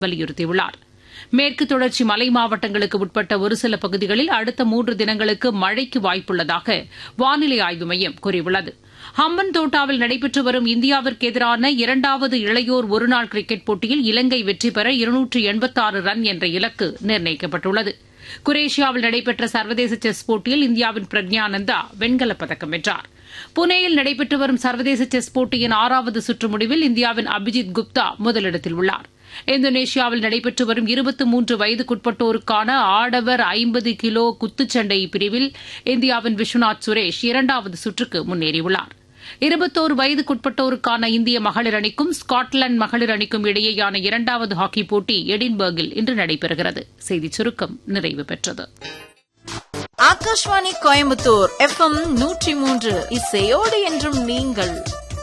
வலியுறுத்தியுள்ளார் மேற்கு தொடர்ச்சி மலை மாவட்டங்களுக்கு உட்பட்ட ஒரு சில பகுதிகளில் அடுத்த மூன்று தினங்களுக்கு மழைக்கு வாய்ப்புள்ளதாக வானிலை ஆய்வு மையம் கூறியுள்ளது ஹம்பன் தோட்டாவில் நடைபெற்று வரும் இந்தியாவிற்கு எதிரான இரண்டாவது இளையோர் ஒருநாள் கிரிக்கெட் போட்டியில் இலங்கை வெற்றி பெற இருநூற்று எண்பத்தாறு ரன் என்ற இலக்கு நிர்ணயிக்கப்பட்டுள்ளது குரேஷியாவில் நடைபெற்ற சர்வதேச செஸ் போட்டியில் இந்தியாவின் பிரக்ஞானந்தா வெண்கலப் பதக்கம் வென்றார் புனேயில் நடைபெற்று வரும் சர்வதேச செஸ் போட்டியின் ஆறாவது சுற்று முடிவில் இந்தியாவின் அபிஜித் குப்தா முதலிடத்தில் உள்ளார் இந்தோனேஷியாவில் நடைபெற்று வரும் இருபத்தி மூன்று வயதுக்குட்பட்டோருக்கான ஆடவர் ஐம்பது கிலோ குத்துச்சண்டை பிரிவில் இந்தியாவின் விஸ்வநாத் சுரேஷ் இரண்டாவது சுற்றுக்கு முன்னேறியுள்ளார் இருபத்தோரு வயதுக்குட்பட்டோருக்கான இந்திய மகளிர் அணிக்கும் ஸ்காட்லாந்து மகளிர் அணிக்கும் இடையேயான இரண்டாவது ஹாக்கி போட்டி எடின்பர்கில் இன்று நடைபெறுகிறது செய்திச் சுருக்கம் நிறைவு பெற்றது ஆகாஷ்வாணி கோயம்புத்தூர் எஃப்எம் நூற்றி மூன்று இசையோடு என்றும் நீங்கள்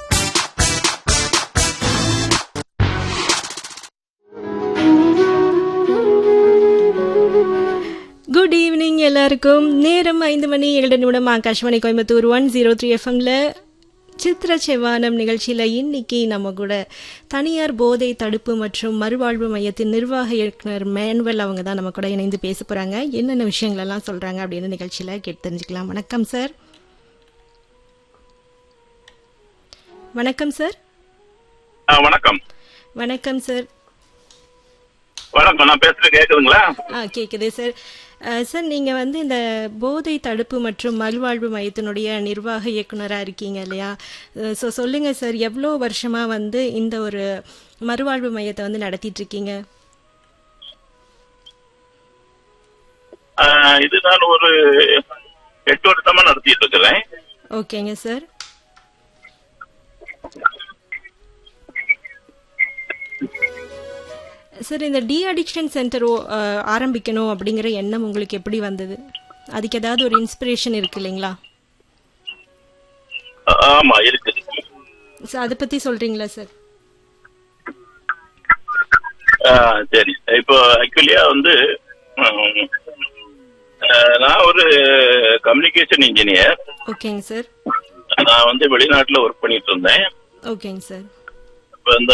குட் ஈவினிங் எல்லாருக்கும் நேரம் ஐந்து மணி ஏழு நிமிடம் Akashvani Coimbatore one zero three எஃப்எம்ல சித்திர செவ்வானம் நிகழ்ச்சியில் இன்னைக்கு நம்ம கூட தனியார் போதை தடுப்பு மற்றும் மறுவாழ்வு மையத்தின் நிர்வாக இயக்குனர் மேனுவல் அவங்க தான் நம்ம கூட இணைந்து பேச போகிறாங்க என்னென்ன விஷயங்கள் எல்லாம் சொல்கிறாங்க அப்படின்னு நிகழ்ச்சியில் கேட்டு தெரிஞ்சுக்கலாம் வணக்கம் சார் வணக்கம் சார் ஆ, வணக்கம் வணக்கம் சார் வணக்கம் நான் பேசுறது கேக்குதுங்களா ஆ கேட்குது சார் அஹ், சார் நீங்கள் வந்து இந்த போதை தடுப்பு மற்றும் மறுவாழ்வு மையத்தினுடைய நிர்வாக இயக்குனராக இருக்கீங்க இல்லையா ஸோ சொல்லுங்கள் சார் எவ்வளோ வருஷமாக வந்து இந்த ஒரு மறுவாழ்வு மையத்தை வந்து நடத்திட்டு இருக்கீங்க ஆ, இது நான் ஒரு எட்டு வருஷமா நடத்திட்டு இருக்கிறேன் ஓகேங்க சார் சார் இந்த டி அடிக்ஷன் சென்டர் ஆரம்பிக்கணும் அப்படிங்கிற எண்ணம் உங்களுக்கு எப்படி வந்தது அதுக்கு ஏதாவது ஒரு இன்ஸ்பிரேஷன் இருக்கு இல்லைங்களா ஆ, ஆமா இருக்குது சார் அதை பற்றி சொல்கிறீங்களா சார் ஆ, சரி இப்போ ஆக்சுவலியா வந்து ம், ஆ, நான் ஒரு கம்யூனிகேஷன் இன்ஜினியர் ஓகேங்க சார் நான் வந்து வெளிநாட்டுல ஒர்க் பண்ணிட்டு இருந்தேன் ஓகேங்க சார் இப்போ இந்த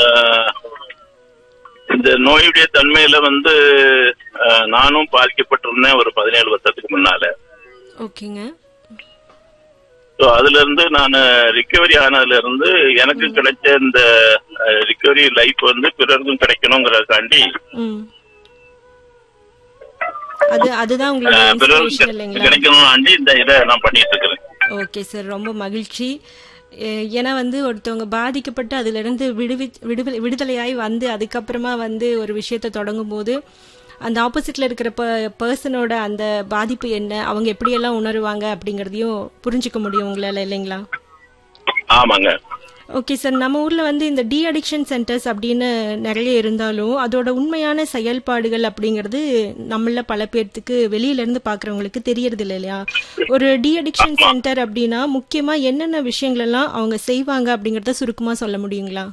இந்த நோயுடைய தன்மையில வந்து ஆ, நானும் பாதிக்கப்பட்டிருந்தேன் ஒரு பதினேழு வருஷத்துக்கு முன்னால ஓகேங்க ஸோ அதுல இருந்து நான் ரிகவரி ஆனதுல இருந்து எனக்கு கிடைச்ச இந்த ரிகவரி லைஃப் வந்து பிறருக்கும் கிடைக்கணுங்கிறதுக்காண்டி ம் அது அதுதான் உங்களோட அஹ், இன்ஸ்பிரேஷன் பிறருக்கு இல்லைங்களா கிடைக்கணும்னாண்டி இந்த இதை நான் பண்ணிட்டு இருக்கிறேன் ஓகே சார் ரொம்ப மகிழ்ச்சி எ- ஏன்னா வந்து ஒருத்தவங்க பாதிக்கப்பட்டு அதிலிருந்து விடுவி விடுதலை விடுதலையாகி வந்து அதுக்கப்புறமா வந்து ஒரு விஷயத்தை தொடங்கும் போது அந்த ஆப்போசிட்ல இருக்கிற ப பர்சனோட அந்த பாதிப்பு என்ன அவங்க எப்படியெல்லாம் உணருவாங்க அப்படிங்கிறதையும் புரிஞ்சுக்க முடியும் உங்களால இல்லைங்களா ஆமாங்க ஓகே சார் நம்ம ஊர்ல வந்து இந்த டி அடிக்ஷன் சென்டர்ஸ் அப்படின்னு நிறைய இருந்தாலும் அதோட உண்மையான செயல்பாடுகள் அப்படிங்கிறது நம்மள பல பேர்த்துக்கு வெளியில இருந்து பாக்குறவங்களுக்கு தெரியறது இல்லை இல்லையா ஒரு டி அடிக்ஷன் சென்டர் அப்படின்னா முக்கியமா என்னென்ன விஷயங்கள் எல்லாம் அவங்க செய்வாங்க அப்படிங்கறத சுருக்கமா சொல்ல முடியுங்களா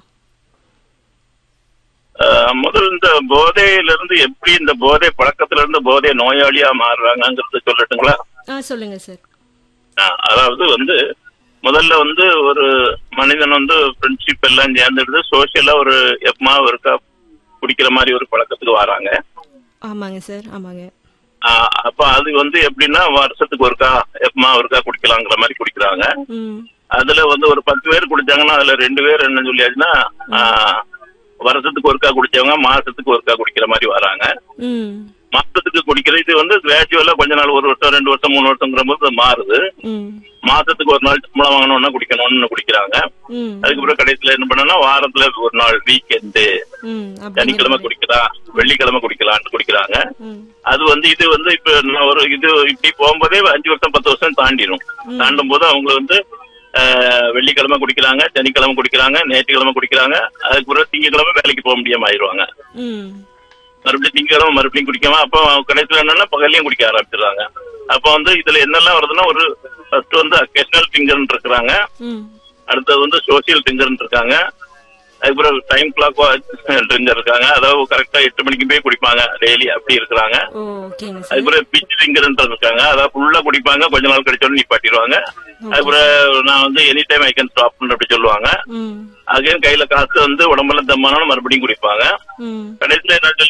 அஹ், முதல் இந்த போதையில இருந்து எப்படி இந்த போதை பழக்கத்துல இருந்து போதை நோயாளியா மாறுறாங்கிறது சொல்லட்டுங்களா ஆ சொல்லுங்க சார் அஹ், அதாவது வந்து முதல்ல வந்து ஒரு மனிதன் வந்து ஃப்ரெண்ட்ஷிப் எல்லாம் சேர்ந்துடுது சோசியலா ஒரு எப்பமா ஒருக்கா குடிக்கிற மாதிரி ஒரு பழக்கத்துக்கு வராங்க ஆமாங்க சார் ஆமாங்க ஆஹ் அப்ப அது வந்து எப்படின்னா வருஷத்துக்கு ஒருக்கா எப்பமா ஒருக்கா குடிக்கலாங்கிற மாதிரி குடிக்கிறாங்க ம் அதுல வந்து ஒரு பத்து பேர் குடிச்சாங்கன்னா அதுல ரெண்டு பேர் என்ன சொல்லியாச்சுன்னா ஆஹ் வருஷத்துக்கு ஒருக்கா குடிச்சவங்க மாசத்துக்கு ஒருக்கா குடிக்கிற மாதிரி வராங்க ம் மாசத்துக்கு குடிக்கிறது இது வந்து கிராஜுவலா கொஞ்ச நாள் ஒரு வருஷம் ரெண்டு வருஷம் மூணு வருஷங்கிற போது அது மாறுது ம் மாசத்துக்கு ஒரு நாள் சம்பளம் வாங்கணும்னா குடிக்கணும்னு குடிக்கிறாங்க ம் அதுக்கப்புறம் கடைசியில என்ன பண்ணனா வாரத்துல ஒரு நாள் வீக்கெண்டு ம் சனிக்கிழமை குடிக்கலாம் வெள்ளிக்கிழமை குடிக்கலாம்னு குடிக்கிறாங்க ம் அது வந்து இது வந்து இப்ப நான் ஒரு இது இப்படி போகும்போதே அஞ்சு வருஷம் பத்து வருஷம் தாண்டிடும் தாண்டும் போது அவங்க வந்து ஆஹ், வெள்ளிக்கிழமை குடிக்கிறாங்க சனிக்கிழமை குடிக்கிறாங்க ஞாயிற்றுக்கிழமை குடிக்கிறாங்க அதுக்கப்புறம் திங்கக்கிழமை வேலைக்கு போக முடியாம ஆயிடுவாங்க ம் மறுபடியும் திங்கக்கிழமை மறுபடியும் குடிக்காம அப்போ கடைசியில் என்னன்னா பகல்லையும் குடிக்க ஆரம்பிச்சிடுறாங்க அப்போ வந்து இதுல என்னெல்லாம் வருதுன்னா ஒரு ஃபர்ஸ்ட் வந்து அக்கேஷனல் திங்கர்னு இருக்கிறாங்க ம் அடுத்தது வந்து சோசியல் திங்கர்னு இருக்காங்க அதுக்கப்புறம் டைம் கிளாக் ட்ரிங்கர் இருக்காங்க அதாவது கரெக்டா எட்டு மணிக்கு போய் குடிப்பாங்க டெய்லி அப்படி இருக்கிறாங்க ஓ ஓகேங்க சார் அதுக்கப்புறம் பிச் ட்ரிங்கர்ன்ற இருக்காங்க அதாவது ஃபுல்லா குடிப்பாங்க கொஞ்ச நாள் கழிச்சோட நிப்பாட்டிடுவாங்க அதுக்கப்புறம் நான் வந்து any time I can stop அப்படி சொல்லுவாங்க ம் அகைன் கையில காசு வந்து உடம்புல தம்மானாலும் மறுபடியும் குடிப்பாங்க ம் கடைசியில என்ன